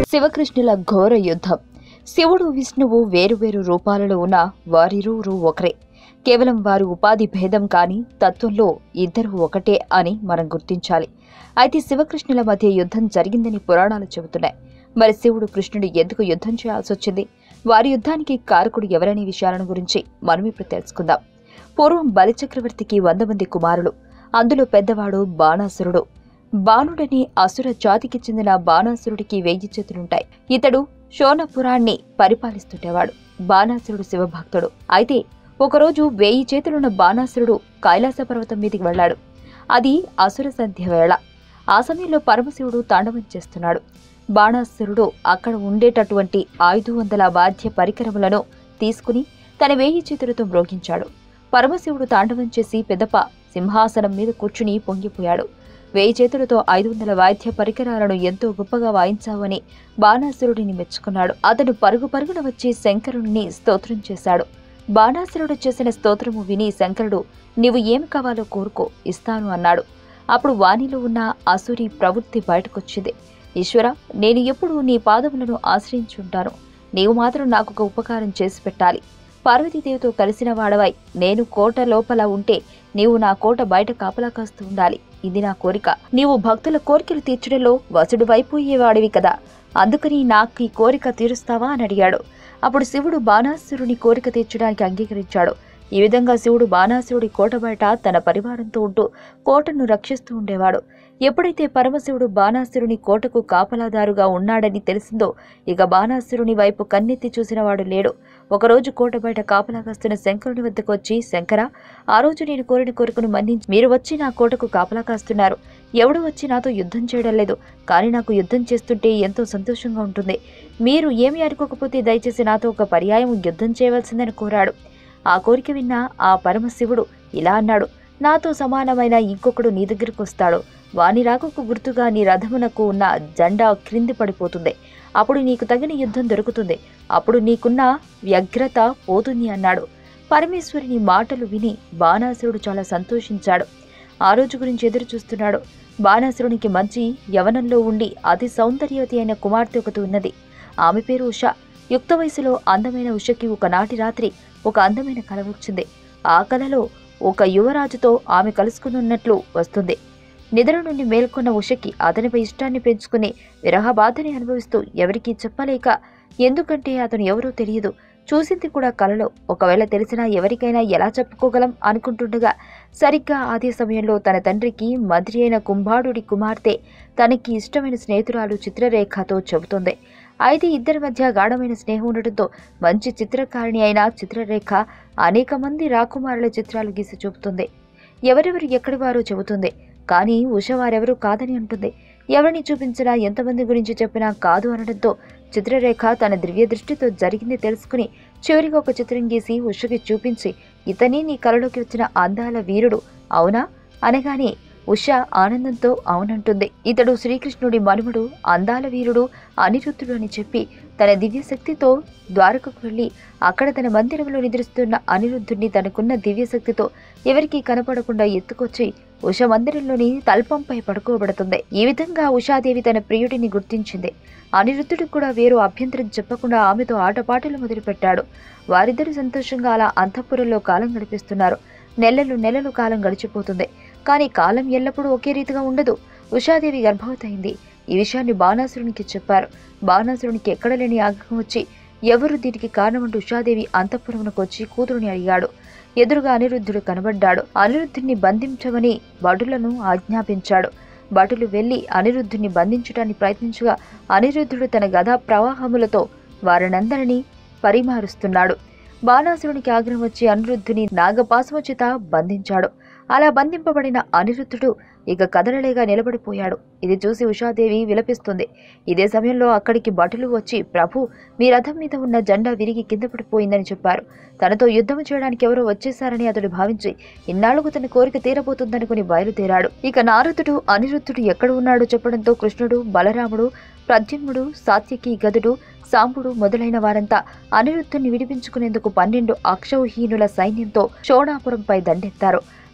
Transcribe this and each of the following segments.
శివకృష్ణుల ఘోర యుద్ధం శివుడు విష్ణువు వేరువేరు రూపాలలో ఉన్న వారిరువురు ఒకరే కేవలం వారి ఉపాధి భేదం కాని తత్వంలో ఇద్దరు ఒకటే అని మనం గుర్తించాలి అయితే శివకృష్ణుల మధ్య యుద్ధం జరిగిందని పురాణాలు చెబుతున్నాయి మరి శివుడు కృష్ణుడు ఎందుకు యుద్ధం చేయాల్సి వచ్చింది వారి యుద్ధానికి కారకుడు ఎవరనే విషయాలను గురించి మనం ఇప్పుడు తెలుసుకుందాం పూర్వం బలిచక్రవర్తికి వంద మంది కుమారులు అందులో పెద్దవాడు బాణాసురుడు బాణుడని అసుర జాతికి చెందిన బాణాసురుడికి వెయ్యి చేతులుంటాయి ఇతడు శోణపురాన్ని పరిపాలిస్తుండేవాడు బాణాసురుడు శివభక్తుడు అయితే ఒకరోజు వేయి చేతులున్న బాణాసురుడు కైలాస పర్వతం మీదికి వెళ్ళాడు అది అసుర సంధ్య వేళ ఆ సమయంలో పరమశివుడు తాండవం చేస్తున్నాడు బాణాసురుడు అక్కడ ఉండేటటువంటి ఐదు వందల వాద్య పరికరములను తీసుకుని తన వేయి చేతులతో మ్రోగించాడు పరమశివుడు తాండవం చేసి పెదప సింహాసనం మీద కూర్చుని పొంగిపోయాడు వేయి చేతులతో ఐదు వందల వాద్య పరికరాలను ఎంతో గొప్పగా వాయించావని బాణాసురుడిని మెచ్చుకున్నాడు అతడు పరుగు పరుగున వచ్చి శంకరుణ్ణి స్తోత్రం చేశాడు బాణాసురుడు చేసిన స్తోత్రము విని శంకరుడు నీవు ఏమి కావాలో కోరుకో ఇస్తాను అన్నాడు అప్పుడు వానిలో ఉన్న అసురి ప్రవృత్తి బయటకొచ్చింది ఈశ్వర నేను ఎప్పుడు నీ పాదములను ఆశ్రయించుంటాను నీవు మాత్రం నాకు ఒక ఉపకారం చేసి పెట్టాలి పార్వతీదేవితో కలిసిన వాడవై నేను కోట లోపల ఉంటే నీవు నా కోట బయట కాపలా కాస్తూ ఉండాలి ఇది నా కోరిక నీవు భక్తుల కోరికలు తీర్చడంలో వసుడు వైపోయేవాడివి కదా అందుకని నాకు ఈ కోరిక తీరుస్తావా అని అడిగాడు అప్పుడు శివుడు బాణాసురుని కోరిక తీర్చడానికి అంగీకరించాడు ఈ విధంగా శివుడు బాణాసురుడి కోట బయట తన పరివారంతో ఉంటూ కోటను రక్షిస్తూ ఉండేవాడు ఎప్పుడైతే పరమశివుడు బాణాసురుని కోటకు కాపలాదారుగా ఉన్నాడని తెలిసిందో ఇక బాణాసురుని వైపు కన్నెత్తి చూసినవాడు లేడు ఒకరోజు కోట బయట కాపలా కాస్తున్న శంకరుని వద్దకు వచ్చి శంకర ఆ రోజు నేను కోరిన కోరికను మన్నించి మీరు వచ్చి నా కోటకు కాపలా కాస్తున్నారు ఎవడు వచ్చి నాతో యుద్ధం చేయడం లేదు కానీ నాకు యుద్ధం చేస్తుంటే ఎంతో సంతోషంగా ఉంటుంది మీరు ఏమి అనుకోకపోతే దయచేసి నాతో ఒక పర్యాయం యుద్ధం చేయవలసిందని కోరాడు ఆ కోరిక విన్న ఆ పరమశివుడు ఇలా అన్నాడు నాతో సమానమైన ఇంకొకడు నీ దగ్గరకు వస్తాడు వాని రాకకు గుర్తుగా నీ రథమునకు ఉన్న జెండా క్రింది పడిపోతుంది అప్పుడు నీకు తగిన యుద్ధం దొరుకుతుంది అప్పుడు నీకున్న వ్యగ్రత పోతుంది అన్నాడు పరమేశ్వరుని మాటలు విని బాణాసురుడు చాలా సంతోషించాడు ఆ రోజు గురించి ఎదురు చూస్తున్నాడు బాణాసురునికి మంచి యవనంలో ఉండి అతి సౌందర్యవతి అయిన కుమార్తె ఒకటి ఉన్నది ఆమె పేరు ఉష యుక్త వయసులో అందమైన ఉషకి ఒకనాటి రాత్రి ఒక అందమైన కల వచ్చింది ఆ కలలో ఒక యువరాజుతో ఆమె కలుసుకున్నట్లు వస్తుంది నిద్ర నుండి మేల్కొన్న ఉషకి అతనిపై ఇష్టాన్ని పెంచుకుని విరహ బాధని అనుభవిస్తూ ఎవరికీ చెప్పలేక ఎందుకంటే అతను ఎవరో తెలియదు చూసింది కూడా కలలో ఒకవేళ తెలిసినా ఎవరికైనా ఎలా చెప్పుకోగలం అనుకుంటుండగా సరిగ్గా అదే సమయంలో తన తండ్రికి మంత్రి అయిన కుంభాడుడి కుమార్తె తనకి ఇష్టమైన స్నేహితురాలు చిత్రరేఖతో చెబుతోంది అయితే ఇద్దరి మధ్య గాఢమైన స్నేహం ఉండటంతో మంచి చిత్రకారిణి అయిన చిత్రరేఖ అనేక మంది రాకుమారుల చిత్రాలు గీసి చూపుతుంది ఎవరెవరు ఎక్కడి వారో చెబుతుంది కానీ ఉష వారెవరూ కాదని అంటుంది ఎవరిని చూపించినా ఎంతమంది గురించి చెప్పినా కాదు అనడంతో చిత్రరేఖ తన దివ్య దృష్టితో జరిగింది తెలుసుకుని చివరిగా ఒక చిత్రం గీసి ఉషకి చూపించి ఇతని నీ కలలోకి వచ్చిన అందాల వీరుడు అవునా అనగానే ఉష ఆనందంతో అవునంటుంది ఇతడు శ్రీకృష్ణుడి మనుమడు అందాల వీరుడు అనిరుద్ధుడు అని చెప్పి తన దివ్యశక్తితో ద్వారకకు వెళ్ళి అక్కడ తన మందిరంలో నిద్రిస్తున్న అనిరుద్ధుడిని తనకున్న దివ్యశక్తితో ఎవరికీ కనపడకుండా ఎత్తుకొచ్చి ఉష మందిరంలోని తల్పంపై పడుకోబడుతుంది ఈ విధంగా ఉషాదేవి తన ప్రియుడిని గుర్తించింది అనిరుద్ధుడికి కూడా వేరు అభ్యంతరం చెప్పకుండా ఆమెతో ఆటపాటలు మొదలుపెట్టాడు వారిద్దరూ సంతోషంగా అలా అంతఃపురంలో కాలం గడిపిస్తున్నారు నెలలు నెలలు కాలం గడిచిపోతుంది కానీ కాలం ఎల్లప్పుడూ ఒకే రీతిగా ఉండదు ఉషాదేవి గర్భవతి అయింది ఈ విషయాన్ని బాణాసురునికి చెప్పారు బాణాసురునికి ఎక్కడ లేని ఆగ్రహం వచ్చి ఎవరు దీనికి కారణమంటూ ఉషాదేవి అంతఃపురమునకు వచ్చి కూతురుని అడిగాడు ఎదురుగా అనిరుద్ధుడు కనబడ్డాడు అనిరుద్ధుడిని బంధించమని భటులను ఆజ్ఞాపించాడు భటులు వెళ్లి అనిరుద్ధుడిని బంధించడానికి ప్రయత్నించగా అనిరుద్ధుడు తన గదా ప్రవాహములతో వారినందరినీ పరిమారుస్తున్నాడు బాణాసురునికి ఆగ్రహం వచ్చి అనిరుద్ధుని నాగపాశము చేత బంధించాడు అలా బంధింపబడిన అనిరుద్ధుడు ఇక కదలలేగా నిలబడిపోయాడు ఇది చూసి ఉషాదేవి విలపిస్తుంది ఇదే సమయంలో అక్కడికి భటులు వచ్చి ప్రభు మీ రథం మీద ఉన్న జెండా విరిగి కింద పడిపోయిందని చెప్పారు తనతో యుద్ధం చేయడానికి ఎవరో వచ్చేశారని అతడు భావించి ఇన్నాళ్లకు తన కోరిక తీరబోతుందనుకుని బయలుదేరాడు ఇక నారదుడు అనిరుద్ధుడు ఎక్కడ ఉన్నాడో చెప్పడంతో కృష్ణుడు బలరాముడు ప్రద్యుమ్నుడు సాత్యకి గదుడు సాంబుడు మొదలైన వారంతా అనిరుద్ధుని విడిపించుకునేందుకు పన్నెండు అక్షౌహీనుల సైన్యంతో షోణాపురంపై దండెత్తారు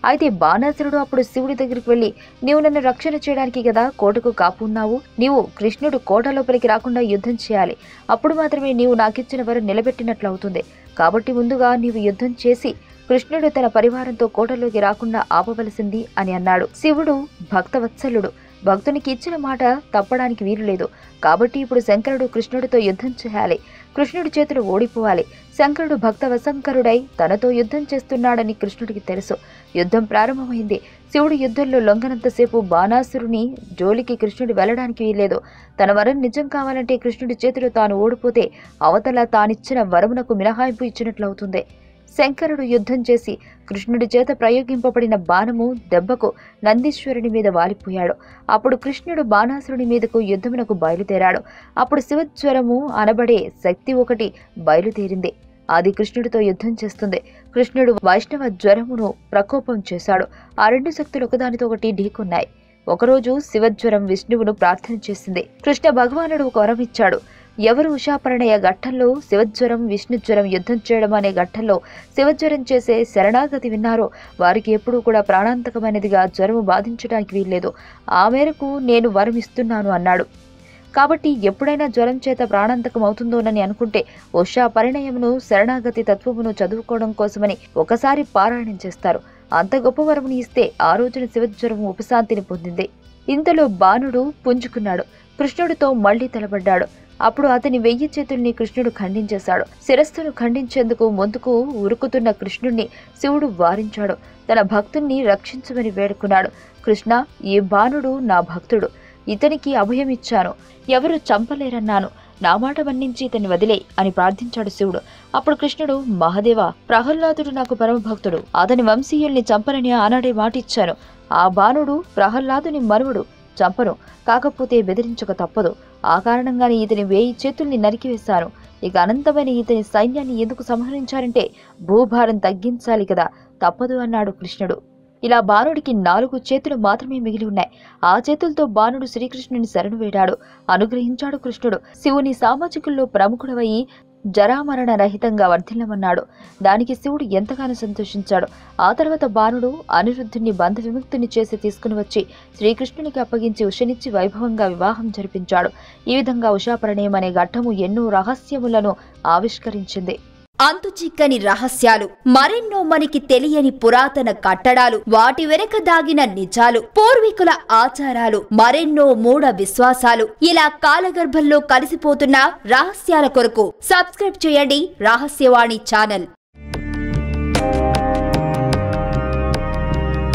అయితే బాణాసురుడు అప్పుడు శివుడి దగ్గరికి వెళ్లి నీవు నన్ను రక్షణ చేయడానికి కదా కోటకు కాపు ఉన్నావు నీవు కృష్ణుడు కోట లోపలికి రాకుండా యుద్ధం చేయాలి అప్పుడు మాత్రమే నీవు నాకిచ్చిన వరం నిలబెట్టినట్లు అవుతుంది కాబట్టి ముందుగా నీవు యుద్ధం చేసి కృష్ణుడు తన పరివారంతో కోటలోకి రాకుండా ఆపవలసింది అని అన్నాడు శివుడు భక్తవత్సలుడు భక్తునికి ఇచ్చిన మాట తప్పడానికి వీలు లేదు కాబట్టి ఇప్పుడు శంకరుడు కృష్ణుడితో యుద్ధం చేయాలి కృష్ణుడి చేతులు ఓడిపోవాలి శంకరుడు భక్త వశంకరుడై తనతో యుద్ధం చేస్తున్నాడని కృష్ణుడికి తెలుసు యుద్ధం ప్రారంభమైంది శివుడు యుద్ధంలో లొంగనంతసేపు బాణాసురుని జోలికి కృష్ణుడు వెళ్ళడానికి వీల్లేదు తన వరం నిజం కావాలంటే కృష్ణుడి చేతిలో తాను ఓడిపోతే అవతల తానిచ్చిన వరమునకు మినహాయింపు ఇచ్చినట్లవుతుంది శంకరుడు యుద్ధం చేసి కృష్ణుడి చేత ప్రయోగింపబడిన బాణము దెబ్బకు నందీశ్వరుని మీద వాలిపోయాడు అప్పుడు కృష్ణుడు బాణాసురుని మీదకు యుద్ధమునకు బయలుదేరాడు అప్పుడు శివజ్వరము అనబడే శక్తి ఒకటి బయలుదేరింది అది కృష్ణుడితో యుద్ధం చేస్తుంది కృష్ణుడు వైష్ణవ జ్వరమును ప్రకోపం చేశాడు ఆ రెండు శక్తులు ఒకదానితో ఒకటి ఢీకొన్నాయి ఒకరోజు శివజ్వరం విష్ణువును ప్రార్థన చేసింది కృష్ణ భగవానుడు ఒక వరం ఇచ్చాడు ఎవరు ఉషాపరణయ ఘట్టంలో శివజ్వరం విష్ణుజ్వరం యుద్ధం చేయడం అనే ఘట్టంలో శివజ్వరం చేసే శరణాగతి విన్నారో వారికి ఎప్పుడూ కూడా ప్రాణాంతకమైనదిగా జ్వరము బాధించడానికి వీల్లేదు ఆ మేరకు నేను వరం ఇస్తున్నాను అన్నాడు కాబట్టి ఎప్పుడైనా జ్వరం చేత ప్రాణాంతకం అవుతుందోనని అనుకుంటే ఉషా పరిణయమును శరణాగతి తత్వమును చదువుకోవడం కోసమని ఒకసారి పారాయణం చేస్తారు అంత గొప్ప వరముని ఇస్తే ఆ రోజున శివజ్వరము ఉపశాంతిని పొందింది ఇంతలో బాణుడు పుంజుకున్నాడు కృష్ణుడితో మళ్లీ తలబడ్డాడు అప్పుడు అతని వెయ్యి చేతుల్ని కృష్ణుడు ఖండించేశాడు శిరస్సును ఖండించేందుకు ముందుకు ఉరుకుతున్న కృష్ణుణ్ణి శివుడు వారించాడు తన భక్తుణ్ణి రక్షించమని వేడుకున్నాడు కృష్ణ ఈ బాణుడు నా భక్తుడు ఇతనికి అభయం ఇచ్చాను ఎవరు చంపలేరన్నాను నా మాట మన్నించి ఇతన్ని వదిలే అని ప్రార్థించాడు శివుడు అప్పుడు కృష్ణుడు మహాదేవ ప్రహ్లాదుడు నాకు పరమభక్తుడు అతని వంశీయుల్ని చంపనని ఆనాడే మాట ఇచ్చాను ఆ బాణుడు ప్రహ్లాదుని మనువుడు చంపను కాకపోతే బెదిరించక తప్పదు ఆ కారణంగానే ఇతని వేయి చేతుల్ని నరికివేశాను ఇక అనంతమైన ఇతని సైన్యాన్ని ఎందుకు సంహరించారంటే భూభారం తగ్గించాలి కదా తప్పదు అన్నాడు కృష్ణుడు ఇలా బాణుడికి నాలుగు చేతులు మాత్రమే మిగిలి ఉన్నాయి ఆ చేతులతో బాణుడు శ్రీకృష్ణుని శరణు వేడాడు అనుగ్రహించాడు కృష్ణుడు శివుని సామాజికుల్లో ప్రముఖుడవయి జరామరణ రహితంగా వర్ధిల్లమన్నాడు దానికి శివుడు ఎంతగానో సంతోషించాడు ఆ తర్వాత బాణుడు అనిరుద్ధుని బంధ విముక్తిని చేసి తీసుకుని వచ్చి శ్రీకృష్ణునికి అప్పగించి ఉషనిచ్చి వైభవంగా వివాహం జరిపించాడు ఈ విధంగా ఉషాపరణయం అనే ఘట్టము ఎన్నో రహస్యములను ఆవిష్కరించింది అంతు చిక్కని రహస్యాలు మరెన్నో మనకి తెలియని పురాతన కట్టడాలు వాటి వెనక దాగిన నిజాలు పూర్వీకుల ఆచారాలు మరెన్నో మూఢ విశ్వాసాలు ఇలా కాలగర్భంలో కలిసిపోతున్న రహస్యాల కొరకు సబ్స్క్రైబ్ చేయండి రహస్యవాణి ఛానల్